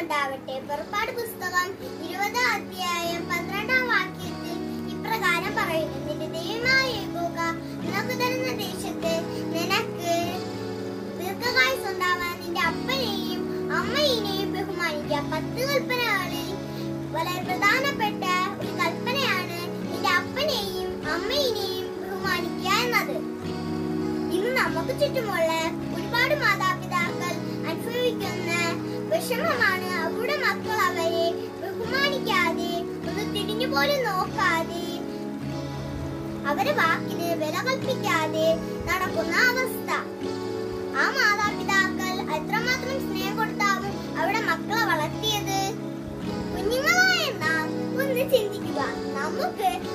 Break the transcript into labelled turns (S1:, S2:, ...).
S1: ഉണ്ടാവട്ടെ പുറപ്പാട് പുസ്തകം ഇരുപതാം അധ്യായം പന്ത്രണ്ടാം വാക്യത്തിൽ ഇപ്രകാരം പറയുന്നു നിന്റെ ദൈവമായ യഹോവ നിനക്ക് തരുന്ന ദേശത്ത് നിനക്ക് ദീർഘകായുസ് ഉണ്ടാവാൻ നിന്റെ അപ്പനെയും അമ്മയിനെയും ബഹുമാനിക്കുക പത്ത് കൽപ്പനകളിൽ വളരെ പ്രധാനപ്പെട്ട ഒരു കൽപ്പനയാണ് നിന്റെ അപ്പനെയും അമ്മയിനെയും ബഹുമാനിക്കുക എന്നത് ഇന്ന് നമുക്ക് ചുറ്റുമുള്ള ഒരുപാട് മാതാപിതാക്കൾ അനുഭവിക്കുന്ന വിഷമമാണ് അവരുടെ മക്കൾ അവരെ ബഹുമാനിക്കാതെ ഒന്ന് തിരിഞ്ഞു പോലും നോക്കാതെ അവരെ വാക്കിന് വില കൽപ്പിക്കാതെ നടക്കുന്ന അവസ്ഥ ആ മാതാപിതാക്കൾ എത്രമാത്രം സ്നേഹം കൊടുത്താവും അവിടെ മക്കളെ വളർത്തിയത് കുഞ്ഞുങ്ങളായ നാം ഒന്ന് ചിന്തിക്കുക നമുക്ക്